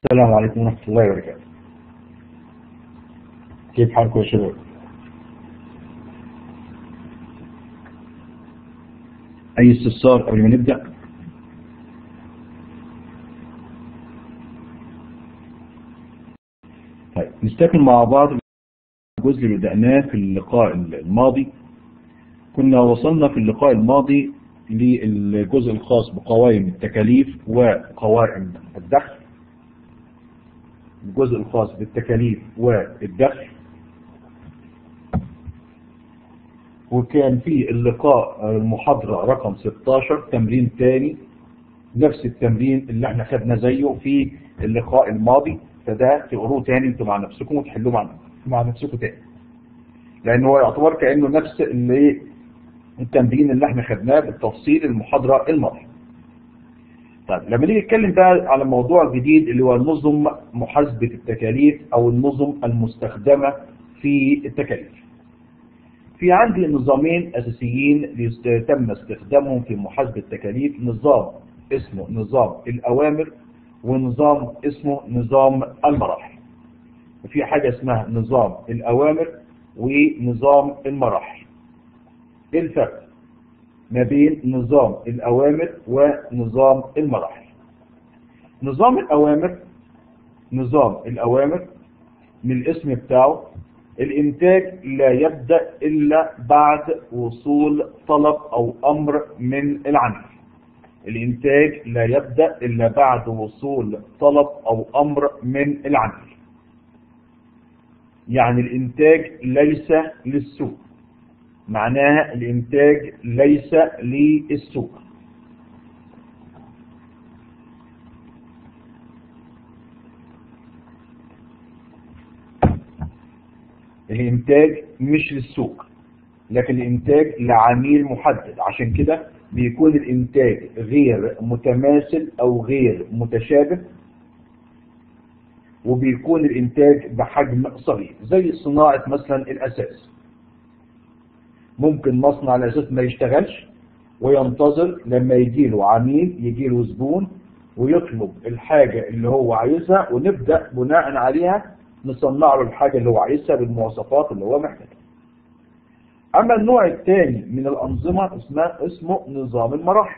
السلام عليكم ورحمة الله وبركاته كيف حالكم يا شباب أي استفسار قبل ما نبدأ طيب نستكمل مع بعض الجزء اللي بدأناه في اللقاء الماضي كنا وصلنا في اللقاء الماضي للجزء الخاص بقوائم التكاليف وقوائم الدخل الجزء الخاص بالتكاليف والدخل وكان في اللقاء المحاضرة رقم 16 تمرين تاني نفس التمرين اللي احنا خدنا زيه في اللقاء الماضي فده تقروه تاني انتوا مع نفسكم وتحلوه مع مع نفسكم تاني لان هو يعتبر كانه نفس اللي التمرين اللي احنا خدناه بالتفصيل المحاضرة الماضية طيب لما نيجي نتكلم بقى على موضوع جديد اللي هو نظم محاسبة التكاليف او النظم المستخدمة في التكاليف في عندي نظامين اساسيين تم استخدامهم في محاسبة التكاليف نظام اسمه نظام الاوامر ونظام اسمه نظام المراحل وفي حاجة اسمها نظام الاوامر ونظام المراحل ايه الفرق ما بين نظام الأوامر ونظام المراحل نظام الأوامر نظام الأوامر من الاسم بتاعه الإنتاج لا يبدأ إلا بعد وصول طلب أو أمر من العميل الإنتاج لا يبدأ إلا بعد وصول طلب أو أمر من العميل يعني الإنتاج ليس للسوق معناها الإنتاج ليس للسوق الإنتاج مش للسوق لكن الإنتاج لعميل محدد عشان كده بيكون الإنتاج غير متماثل أو غير متشابه وبيكون الإنتاج بحجم صغير زي صناعة مثلا الأساس ممكن مصنع الأساس ما يشتغلش وينتظر لما يجي له عميل يجي له زبون ويطلب الحاجة اللي هو عايزها ونبدأ بناء عليها نصنع له الحاجة اللي هو عايزها بالمواصفات اللي هو محتاجها أما النوع الثاني من الأنظمة اسمه, اسمه نظام المراحل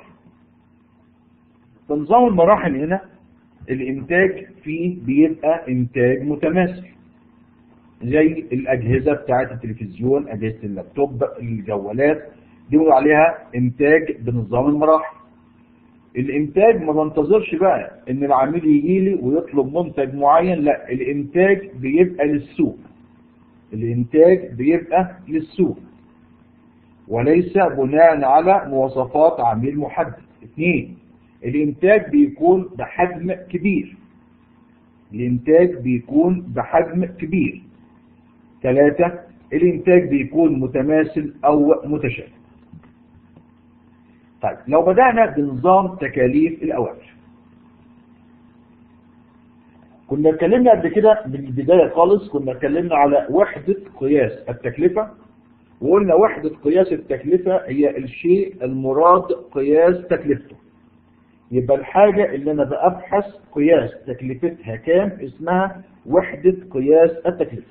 فنظام المراحل هنا الإنتاج فيه بيبقى إنتاج متماثل زي الأجهزة بتاعت التلفزيون أجهزة اللابتوب الجوالات دي بيقولوا عليها إنتاج بنظام المراحل الإنتاج ما بنتظرش بقى إن العميل يجي لي ويطلب منتج معين لا الإنتاج بيبقى للسوق الإنتاج بيبقى للسوق وليس بناء على مواصفات عميل محدد اثنين الإنتاج بيكون بحجم كبير الإنتاج بيكون بحجم كبير ثلاثة الإنتاج بيكون متماثل أو متشابه طيب لو بدأنا بنظام تكاليف الأوامر كنا اتكلمنا قبل كده من البداية خالص كنا اتكلمنا على وحدة قياس التكلفة وقلنا وحدة قياس التكلفة هي الشيء المراد قياس تكلفته يبقى الحاجة اللي أنا بأبحث قياس تكلفتها كام اسمها وحدة قياس التكلفة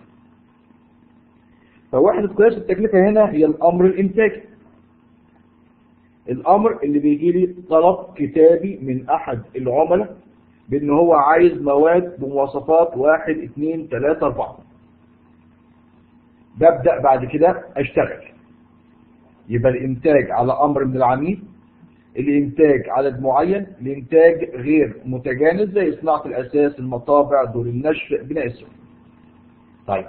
فوحدة قياس التكلفة هنا هي الأمر الإنتاجي الأمر اللي بيجي لي طلب كتابي من أحد العملاء بأن هو عايز مواد بمواصفات واحد اثنين ثلاثة أربعة ببدأ بعد كده أشتغل يبقى الإنتاج على أمر من العميل الإنتاج عدد معين الإنتاج غير متجانس زي صناعة الأساس المطابع دور النشر بناء السوق طيب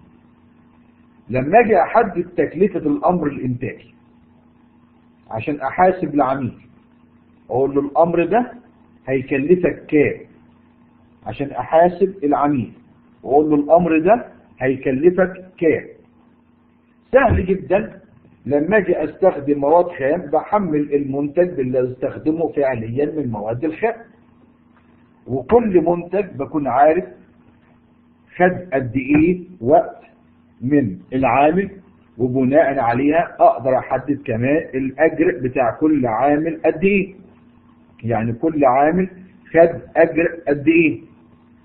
لما اجي احدد تكلفة الامر الانتاجي عشان احاسب العميل اقول له الامر ده هيكلفك كام عشان احاسب العميل واقول له الامر ده هيكلفك كام سهل جدا لما اجي استخدم مواد خام بحمل المنتج اللي استخدمه فعليا من مواد الخام وكل منتج بكون عارف خد قد ايه وقت من العامل وبناء عليها اقدر احدد كمان الاجر بتاع كل عامل قد ايه يعني كل عامل خد اجر قد ايه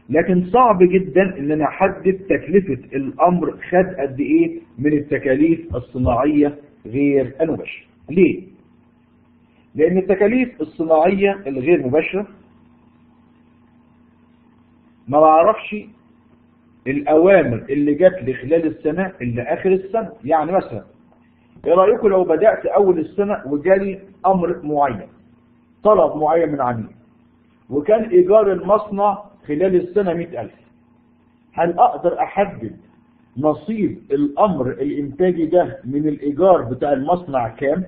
لكن صعب جدا ان انا احدد تكلفة الامر خد قد ايه من التكاليف الصناعية غير المباشرة ليه؟ لان التكاليف الصناعية الغير مباشرة ما بعرفش الاوامر اللي جات لي خلال السنة اللي اخر السنة يعني مثلا ايه رايكم لو بدأت اول السنة وجالي امر معين طلب معين من عميل وكان ايجار المصنع خلال السنة مئة ألف هل أقدر أحدد نصيب الأمر الإنتاجي ده من الإيجار بتاع المصنع كام؟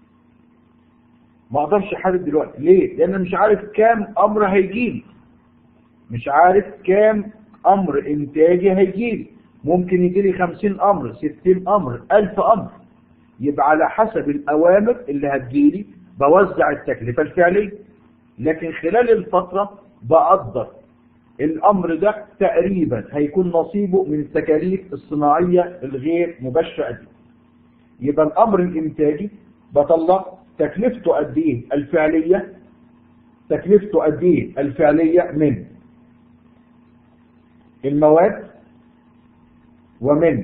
ما أقدرش أحدد دلوقتي ليه؟ لأن مش عارف كام أمر هيجيلي مش عارف كام أمر إنتاجي هيجيلي ممكن يجيلي خمسين أمر ستين أمر ألف أمر يبقى على حسب الأوامر اللي هتجيلي بوزع التكلفة الفعلية لكن خلال الفترة بقدر الامر ده تقريبا هيكون نصيبه من التكاليف الصناعية الغير مباشرة قد يبقى الامر الانتاجي بطلع تكلفته قد ايه الفعلية تكلفته قد ايه الفعلية من المواد ومن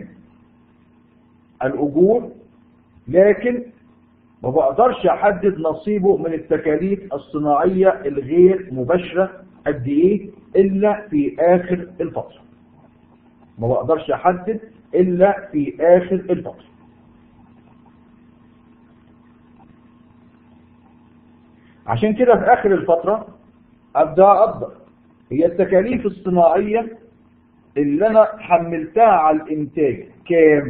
الاجور لكن ما بقدرش احدد نصيبه من التكاليف الصناعية الغير مباشرة قد ايه الا في اخر الفترة ما بقدرش احدد الا في اخر الفترة عشان كده في اخر الفترة ابدأ اقدر هي التكاليف الصناعية اللي انا حملتها على الانتاج كام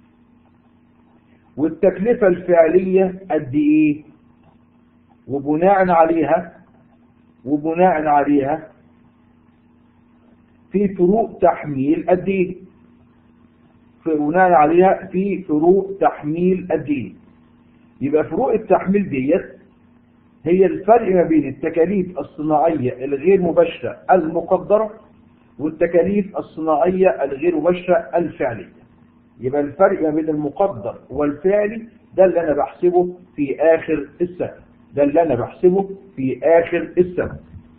والتكلفة الفعلية قد ايه وبناء عليها وبناء عليها في فروق تحميل قد ايه بناء عليها في فروق تحميل قد ايه يبقى فروق التحميل ديت هي الفرق ما بين التكاليف الصناعية الغير مباشرة المقدرة والتكاليف الصناعية الغير مباشرة الفعلية يبقى الفرق ما بين المقدر والفعلي ده اللي انا بحسبه في اخر السنة ده اللي انا بحسبه في اخر السنة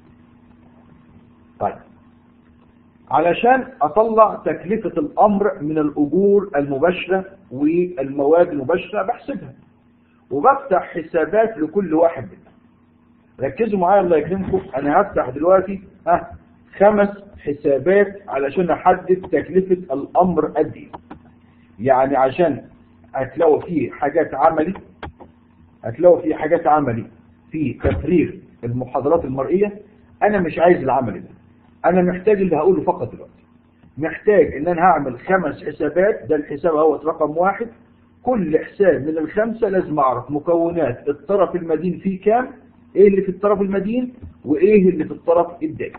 طيب علشان اطلع تكلفة الامر من الاجور المباشرة والمواد المباشرة بحسبها وبفتح حسابات لكل واحد منهم ركزوا معايا الله يكرمكم انا هفتح دلوقتي ها خمس حسابات علشان احدد تكلفة الامر قد ايه يعني عشان هتلاقوا فيه حاجات عملي هتلاقوا فيه حاجات عملي في تفريغ المحاضرات المرئية انا مش عايز العمل ده انا محتاج اللي هقوله فقط دلوقتي محتاج ان انا هعمل خمس حسابات ده الحساب اهوت رقم واحد كل حساب من الخمسة لازم اعرف مكونات الطرف المدين فيه كام ايه اللي في الطرف المدين وايه اللي في الطرف الدائم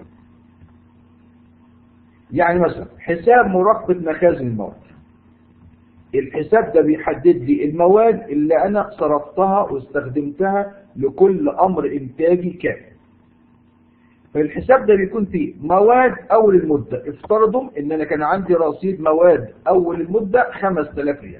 يعني مثلا حساب مراقبة مخازن المواد الحساب ده بيحدد لي المواد اللي انا صرفتها واستخدمتها لكل امر انتاجي كامل فالحساب ده بيكون فيه مواد اول المدة افترضوا ان انا كان عندي رصيد مواد اول المدة 5000 ريال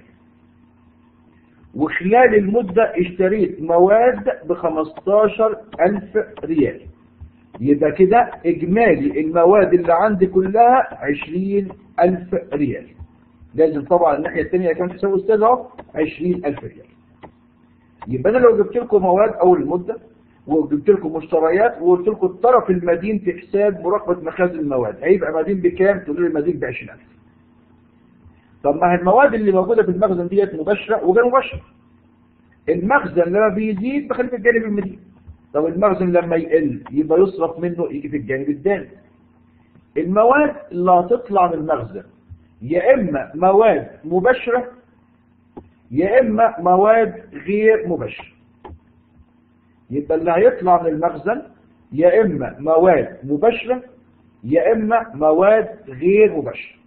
وخلال المدة اشتريت مواد ب 15000 ريال يبقى كده اجمالي المواد اللي عندي كلها 20000 ريال لازم طبعا الناحية الثانية كان حساب استاذ اهو 20000 ريال يبقى انا لو جبت لكم مواد اول المدة وجبت لكم مشتريات وقلت لكم الطرف المدين في حساب مراقبة مخازن المواد هيبقى مدين بكام؟ تقولوا لي المدين ب 20000 طب ما هي المواد اللي موجودة في المخزن ديت مباشرة وغير مباشرة المخزن لما بيزيد بخليه في الجانب المدين طب المخزن لما يقل يبقى يصرف منه يجي في الجانب الثاني المواد اللي هتطلع من المخزن يا اما مواد مباشرة يا اما مواد غير مباشرة يبقى اللي هيطلع من المخزن يا اما مواد مباشرة يا اما مواد غير مباشرة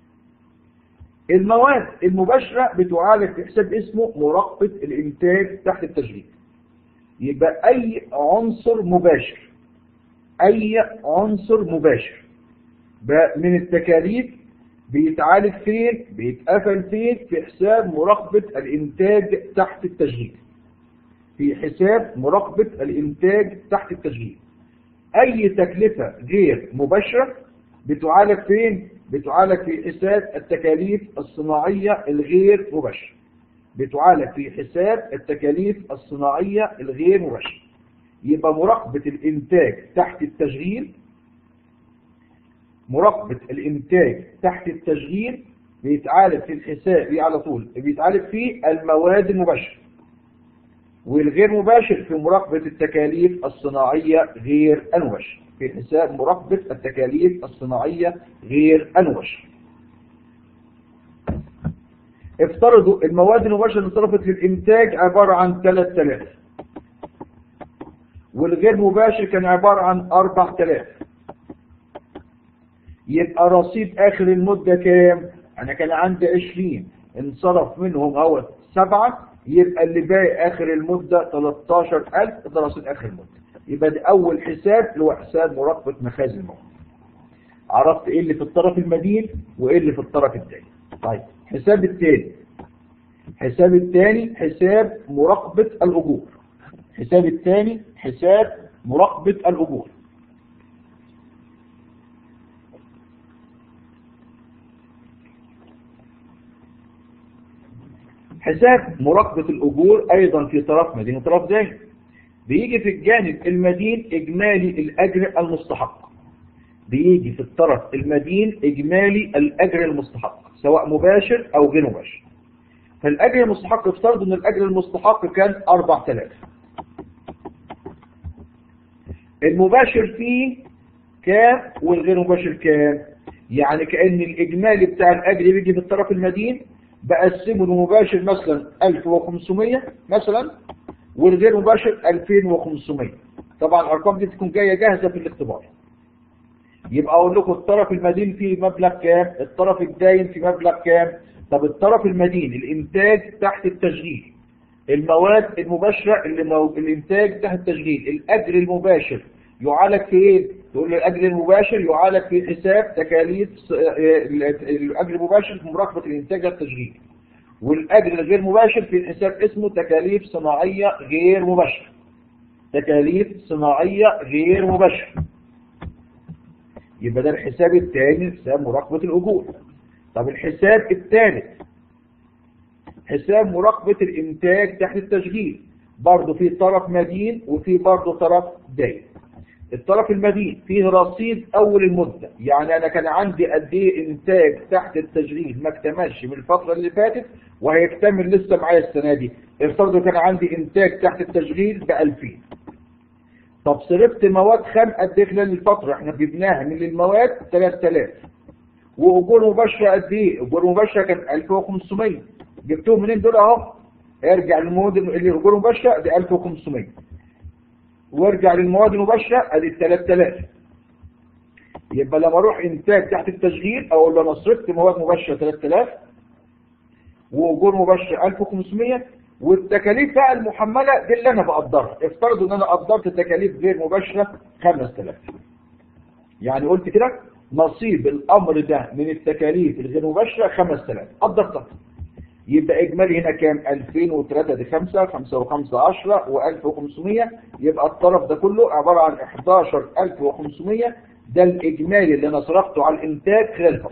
المواد المباشرة بتعالج في حساب اسمه مراقبة الانتاج تحت التشغيل يبقى اي عنصر مباشر اي عنصر مباشر من التكاليف بيتعالج فين بيتقفل فين في حساب مراقبة الانتاج تحت التشغيل في حساب مراقبة الانتاج تحت التشغيل اي تكلفة غير مباشرة بتعالج فين بتعالج في حساب التكاليف الصناعية الغير مباشرة بتعالج في حساب التكاليف الصناعية الغير مباشرة يبقى مراقبة الإنتاج تحت التشغيل مراقبة الإنتاج تحت التشغيل بيتعالج في الحساب على طول بيتعالج في المواد المباشرة والغير مباشر في مراقبة التكاليف الصناعية غير المباشرة في حساب مراقبة التكاليف الصناعية غير المباشرة افترضوا المواد المباشرة اللي صرفت للإنتاج عبارة عن 3000 والغير مباشر كان عبارة عن 4000 يبقى رصيد آخر المدة كام؟ أنا كان عندي 20 انصرف منهم هو سبعة يبقى اللي باقي آخر المدة 13000 ده رصيد آخر المدة يبقى ده أول حساب اللي هو حساب مراقبة مخازن المواد عرفت إيه اللي في الطرف المدين وإيه اللي في الطرف الثاني طيب حساب الثاني حساب الثاني حساب مراقبة الأجور حساب الثاني حساب مراقبة الأجور حساب مراقبة الأجور أيضا في طرف مدين وطرف داين بيجي في الجانب المدين إجمالي الأجر المستحق بيجي في الطرف المدين إجمالي الأجر المستحق سواء مباشر أو غير مباشر فالأجر المستحق افترض أن الأجر المستحق كان 4000 المباشر فيه كام والغير مباشر كام يعني كأن الإجمالي بتاع الأجر بيجي في الطرف المدين بقسمه المباشر مثلا 1500 مثلا والغير مباشر 2500 طبعا الارقام دي تكون جايه جاهزه في الاختبار يبقى اقول لكم الطرف المدين فيه مبلغ كام الطرف الداين في مبلغ كام طب الطرف المدين الانتاج تحت التشغيل المواد المباشره اللي مو... الانتاج تحت التشغيل الاجر المباشر يعالج في ايه تقول لي الاجر المباشر يعالج في حساب تكاليف الاجر المباشر في مراقبه الانتاج والتشغيل والاجر الغير مباشر في الحساب اسمه تكاليف صناعيه غير مباشره تكاليف صناعيه غير مباشره يبقى ده الحساب الثاني حساب مراقبه الاجور طب الحساب الثالث حساب مراقبه الانتاج تحت التشغيل برضه في طرف مدين وفي برضه طرف داين الطرف المدين فيه رصيد اول المدة يعني انا كان عندي قد ايه انتاج تحت التشغيل ما اكتملش من الفترة اللي فاتت وهيكتمل لسه معايا السنة دي افترضوا كان عندي انتاج تحت التشغيل ب 2000 طب صرفت مواد خام قد ايه خلال الفترة احنا جبناها من المواد 3000 واجور مباشرة قد ايه اجور مباشرة كان 1500 جبتهم منين دول اهو ارجع للمواد اللي اجور مباشرة دي 1500 وارجع للمواد المباشرة ادي 3000 يبقى لما اروح انتاج تحت التشغيل اقول له انا صرفت مواد مباشرة 3000 واجور مباشرة 1500 والتكاليف بقى المحملة دي اللي انا بقدرها افترضوا ان انا قدرت تكاليف غير مباشرة 5000 يعني قلت كده نصيب الامر ده من التكاليف الغير مباشرة 5000 قدرتها يبقى اجمالي هنا كام 2003 دي 5 5 و5 10 و1500 يبقى الطرف ده كله عبارة عن 11500 ده الاجمالي اللي انا صرفته على الانتاج خلال الفترة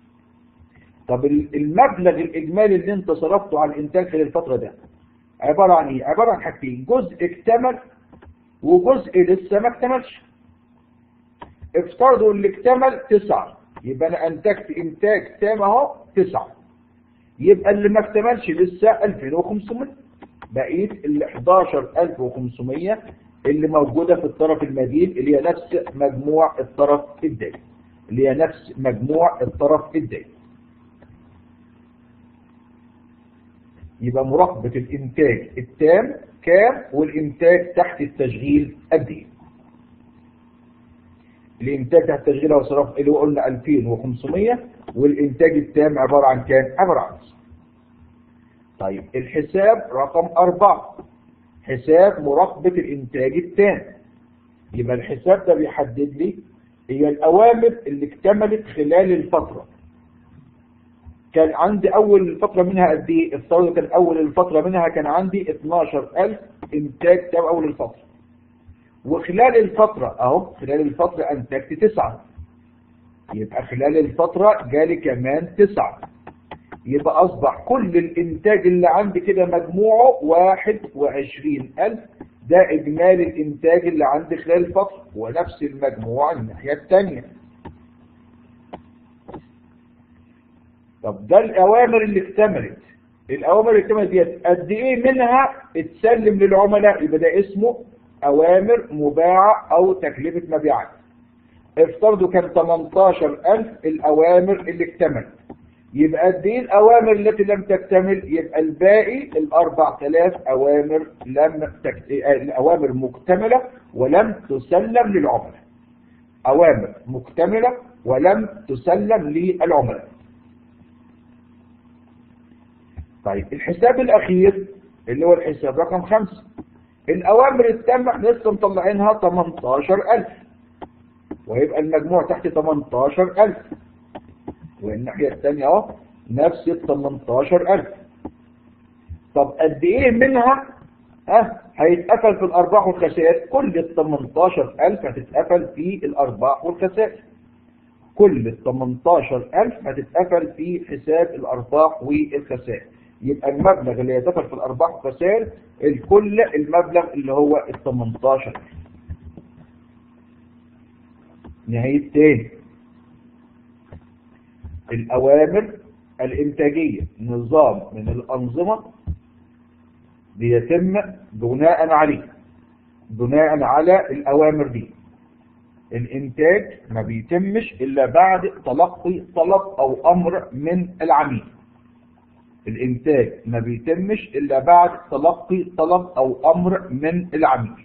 طب المبلغ الاجمالي اللي انت صرفته على الانتاج خلال الفترة ده عبارة عن ايه عبارة عن حاجتين جزء اكتمل وجزء لسه ما اكتملش افترضوا اللي اكتمل تسعة يبقى انا انتجت انتاج تام اهو تسعة يبقى اللي ما اكتملش لسه 2500 بقيت ال 11500 اللي موجودة في الطرف المدين اللي هي نفس مجموع الطرف الدائم اللي هي نفس مجموع الطرف الدائم يبقى مراقبة الانتاج التام كام والانتاج تحت التشغيل قد ايه الانتاج تحت التشغيل هو صرف اللي هو قلنا 2500 والانتاج التام عبارة عن كام عبارة عن طيب الحساب رقم أربعة حساب مراقبة الانتاج التام يبقى الحساب ده بيحدد لي هي الأوامر اللي اكتملت خلال الفترة كان عندي أول فترة منها قد إيه؟ افترض كان أول الفترة منها كان عندي 12000 إنتاج تام أول الفترة وخلال الفترة أهو خلال الفترة أنتجت تسعة يبقى خلال الفترة جالي كمان تسعة يبقى أصبح كل الإنتاج اللي عندي كده مجموعه واحد وعشرين ألف ده إجمالي الإنتاج اللي عندي خلال الفترة ونفس المجموع الناحية التانية طب ده الأوامر اللي اكتملت الأوامر اللي اكتملت ديت قد إيه منها اتسلم للعملاء يبقى ده اسمه أوامر مباعة أو تكلفة مبيعات افترضوا كان 18000 الأوامر اللي اكتملت يبقى قد ايه الأوامر التي لم تكتمل يبقى الباقي ال 4000 أوامر لم تك... الأوامر مكتملة ولم تسلم للعملاء أوامر مكتملة ولم تسلم للعملاء طيب الحساب الأخير اللي هو الحساب رقم خمسة الأوامر التامة احنا لسه مطلعينها 18000 ويبقى المجموع تحت 18000 والناحية الثانية اهو نفس ال 18000 طب قد ايه منها ها هيتقفل في الارباح والخسائر كل ال 18000 هتتقفل في الارباح والخسائر كل ال 18000 هتتقفل في حساب الارباح والخسائر يبقى المبلغ اللي يتقفل في الارباح والخسائر الكل المبلغ اللي هو ال 18000 نهاية تاني الأوامر الإنتاجية نظام من الأنظمة بيتم بناء عليه بناء على الأوامر دي الإنتاج ما بيتمش إلا بعد تلقي طلب أو أمر من العميل الإنتاج ما بيتمش إلا بعد تلقي طلب أو أمر من العميل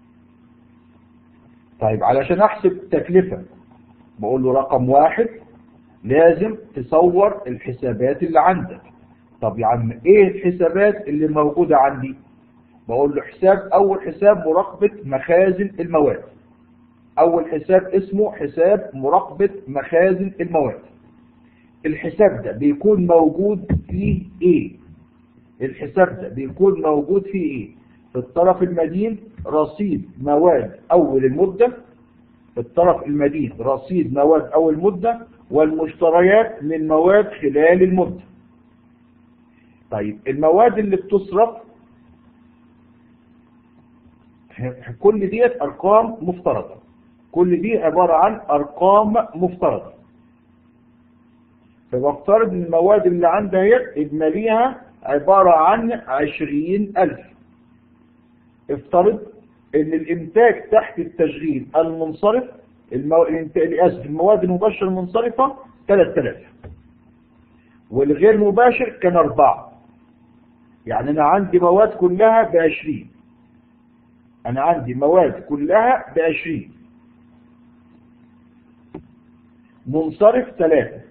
طيب علشان أحسب تكلفة بقول له رقم واحد لازم تصور الحسابات اللي عندك طب يا عم ايه الحسابات اللي موجودة عندي بقول له حساب اول حساب مراقبة مخازن المواد اول حساب اسمه حساب مراقبة مخازن المواد الحساب ده بيكون موجود فيه ايه الحساب ده بيكون موجود فيه ايه في الطرف المدين رصيد مواد اول المدة في الطرف المدين رصيد مواد اول مدة والمشتريات من مواد خلال المدة طيب المواد اللي بتصرف كل ديت ارقام مفترضة كل دي عبارة عن ارقام مفترضة فبفترض ان المواد اللي عندها هي اجماليها عبارة عن عشرين الف افترض ان الانتاج تحت التشغيل المنصرف المو... اسف المواد المباشرة المنصرفة 3000 والغير مباشر كان أربعة يعني أنا عندي مواد كلها بعشرين أنا عندي مواد كلها بعشرين منصرف ثلاثة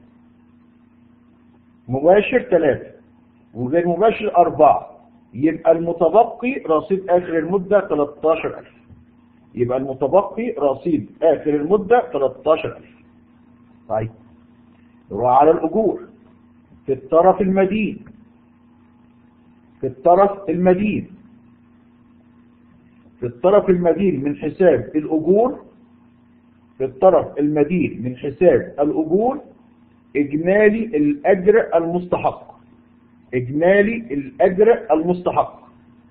مباشر ثلاثة وغير مباشر أربعة يبقى المتبقي رصيد آخر المدة 13000 يبقى المتبقي رصيد آخر المدة 13000 طيب نروح على الأجور في الطرف المدين في الطرف المدين في الطرف المدين من حساب الأجور في الطرف المدين من حساب الأجور إجمالي الأجر المستحق إجمالي الأجر المستحق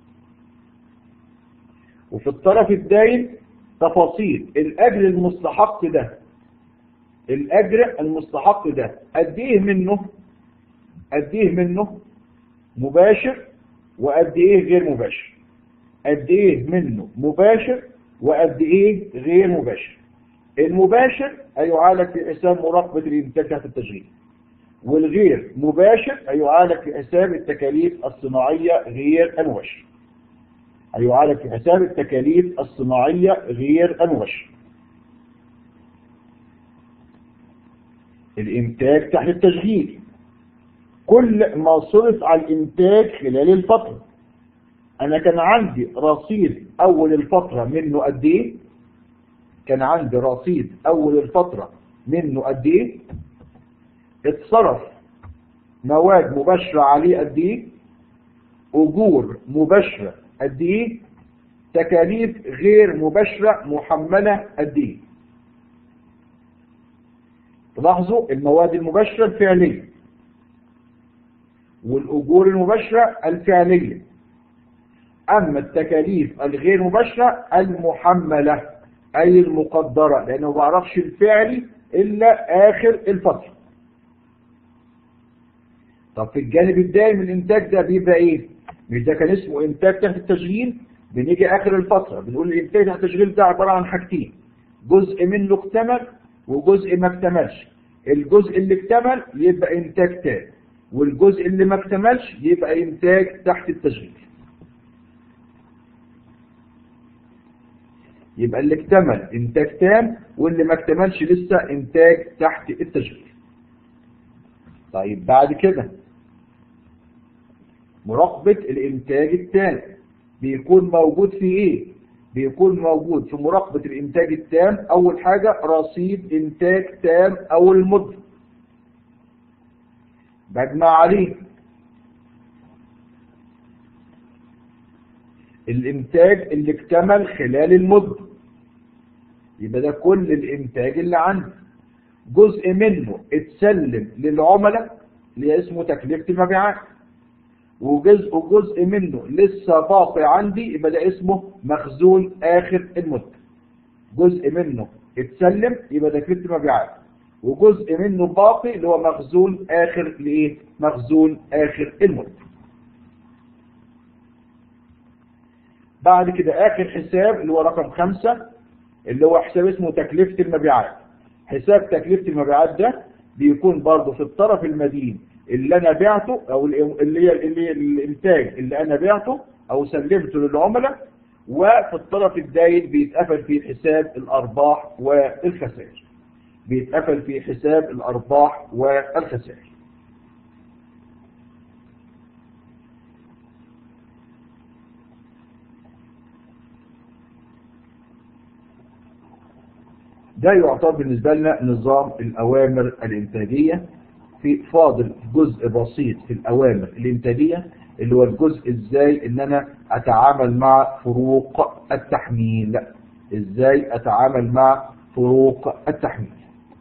وفي الطرف الداين تفاصيل الأجر المستحق ده الأجر المستحق ده قد إيه منه قد إيه منه مباشر وقد إيه غير مباشر قد إيه منه مباشر وقد إيه غير مباشر المباشر هيعالج في حساب مراقبة الإنتاج تحت التشغيل والغير مباشر هيعالج في حساب التكاليف الصناعية غير المباشر هيعالج في حساب التكاليف الصناعية غير المباشرة الإنتاج تحت التشغيل كل ما صرف على الإنتاج خلال الفترة أنا كان عندي رصيد أول الفترة منه قد إيه كان عندي رصيد أول الفترة منه قد إيه اتصرف مواد مباشرة عليه قد إيه أجور مباشرة قد إيه تكاليف غير مباشرة محملة قد إيه لاحظوا المواد المباشرة الفعلية والأجور المباشرة الفعلية أما التكاليف الغير مباشرة المحملة أي المقدرة لأنه ما بعرفش الفعلي إلا آخر الفترة طب في الجانب الدائم من الإنتاج ده بيبقى إيه؟ مش ده كان اسمه إنتاج تحت التشغيل بنيجي آخر الفترة بنقول الإنتاج تحت التشغيل ده عبارة عن حاجتين جزء منه اكتمل وجزء ما اكتملش الجزء اللي اكتمل يبقى إنتاج تام والجزء اللي ما اكتملش يبقى إنتاج تحت التشغيل يبقى اللي اكتمل انتاج تام واللي ما اكتملش لسه انتاج تحت التشغيل طيب بعد كده مراقبة الانتاج التام بيكون موجود في ايه بيكون موجود في مراقبة الانتاج التام اول حاجة رصيد انتاج تام او المدة بجمع عليه الانتاج اللي اكتمل خلال المدة يبقى ده كل الانتاج اللي عندي جزء منه اتسلم للعملاء اللي اسمه تكلفة المبيعات وجزء جزء منه لسه باقي عندي يبقى ده اسمه مخزون اخر المدة جزء منه اتسلم يبقى تكلفة المبيعات وجزء منه باقي اللي هو مخزون اخر لايه مخزون اخر المدة بعد كده اخر حساب اللي هو رقم خمسة اللي هو حساب اسمه تكلفة المبيعات حساب تكلفة المبيعات ده بيكون برضه في الطرف المدين اللي انا بعته او اللي هي اللي هي الانتاج اللي انا بعته او سلمته للعملاء وفي الطرف الداين بيتقفل في حساب الارباح والخسائر بيتقفل في حساب الارباح والخسائر ده يعتبر بالنسبة لنا نظام الأوامر الإنتاجية في فاضل جزء بسيط في الأوامر الإنتاجية اللي هو الجزء إزاي إن أنا أتعامل مع فروق التحميل إزاي أتعامل مع فروق التحميل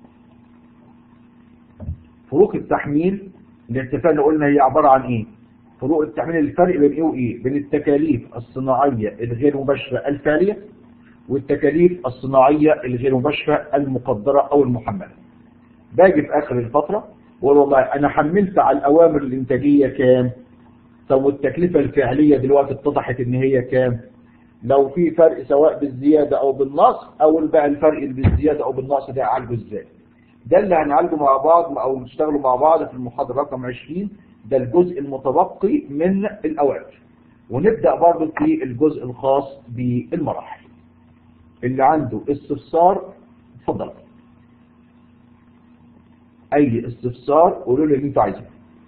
فروق التحميل اللي اتفقنا قلنا هي عبارة عن إيه فروق التحميل الفرق بين إيه وإيه بين التكاليف الصناعية الغير مباشرة الفعلية والتكاليف الصناعية الغير مباشرة المقدرة أو المحملة باجي في آخر الفترة واقول والله أنا حملت على الأوامر الإنتاجية كام طب والتكلفة الفعلية دلوقتي اتضحت إن هي كام لو في فرق سواء بالزيادة أو بالنقص أو بقى الفرق اللي بالزيادة أو بالنقص ده أعالجه إزاي ده اللي هنعالجه مع بعض أو نشتغلوا مع بعض في المحاضرة رقم 20 ده الجزء المتبقي من الأوامر ونبدأ برضه في الجزء الخاص بالمراحل اللي عنده استفسار اتفضل اي استفسار قولوا لي اللي انتوا عايزينه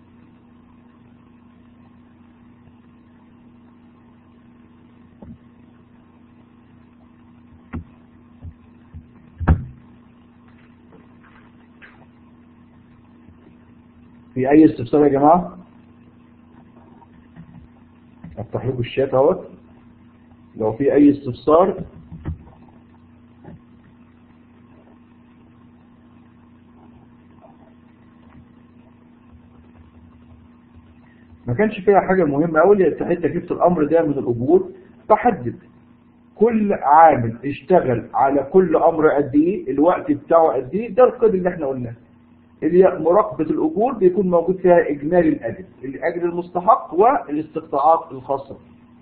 في اي استفسار يا جماعه افتح لكم الشات اهوت لو في اي استفسار ما كانش فيها حاجة مهمة أوي اللي تحت تكلفة الأمر ده من الأجور بحدد كل عامل اشتغل على كل أمر قد إيه الوقت بتاعه قد إيه ده القيد اللي إحنا قلناه اللي هي مراقبة الأجور بيكون موجود فيها إجمالي الأجر الأجر المستحق والاستقطاعات الخاصة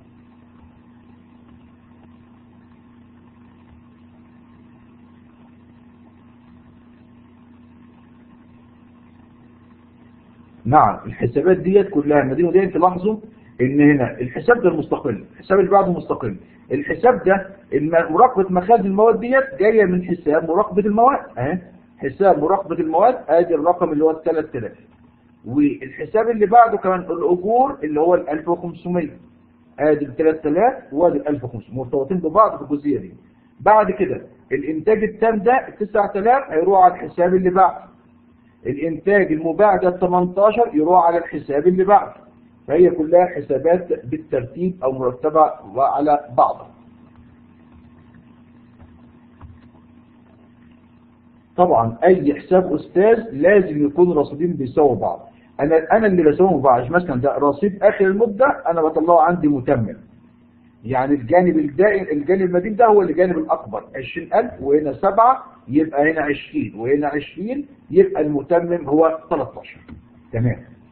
نعم الحسابات ديت كلها المدينة دي تلاحظوا ان هنا الحساب ده المستقل الحساب اللي بعده مستقل الحساب ده مراقبة مخازن المواد ديت جاية من حساب مراقبة المواد اهي حساب مراقبة المواد ادي الرقم اللي هو ال 3000 والحساب اللي بعده كمان الاجور اللي هو ال 1500 ادي ال 3000 وادي ال 1500 مرتبطين ببعض في الجزئيه دي بعد كده الانتاج التام ده ال 9000 هيروح على الحساب اللي بعده الانتاج المباع ده 18 يروح على الحساب اللي بعده فهي كلها حسابات بالترتيب او مرتبة على بعضها طبعا اي حساب استاذ لازم يكون رصيدين بيساووا بعض انا انا اللي بساويهم بعض مثلا ده رصيد اخر المده انا بطلعه عندي متمم يعني الجانب الدائم الجانب المدين ده هو الجانب الاكبر 20000 وهنا 7 يبقى هنا 20 وهنا 20 يبقى المتمم هو 13 تمام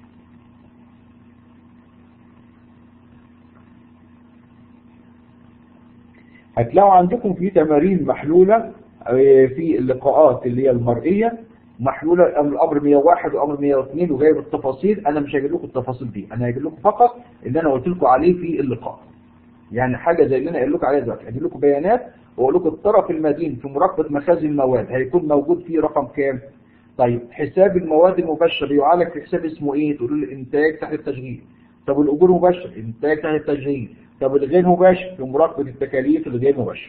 هتلاقوا عندكم في تمارين محلولة في اللقاءات اللي هي المرئية محلولة الأمر 101 وأمر 102 وجايب التفاصيل أنا مش هجيب لكم التفاصيل دي أنا هجيب لكم فقط اللي أنا قلت لكم عليه في اللقاء يعني حاجة زي اللي أنا قايل لكم عليها دلوقتي هجيب لكم بيانات وأقول لكم الطرف المدين في مراقبة مخازن المواد هيكون موجود فيه رقم كام؟ طيب حساب المواد المباشرة بيعالج في حساب اسمه إيه؟ تقولوا لي الإنتاج تحت التشغيل طب الأجور مباشر إنتاج تحت التشغيل طب الغير مباشر في مراقبة التكاليف الغير مباشرة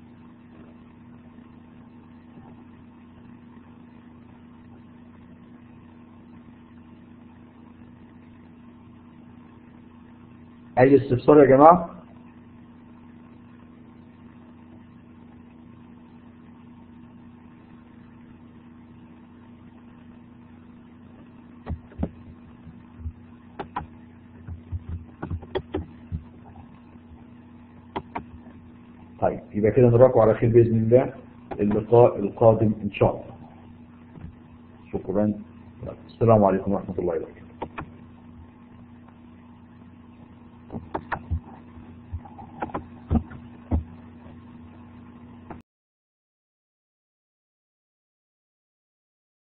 أي استفسار يا جماعة؟ طيب يبقى كده نراكم على خير بإذن الله اللقاء القادم إن شاء الله شكرا السلام عليكم ورحمة الله وبركاته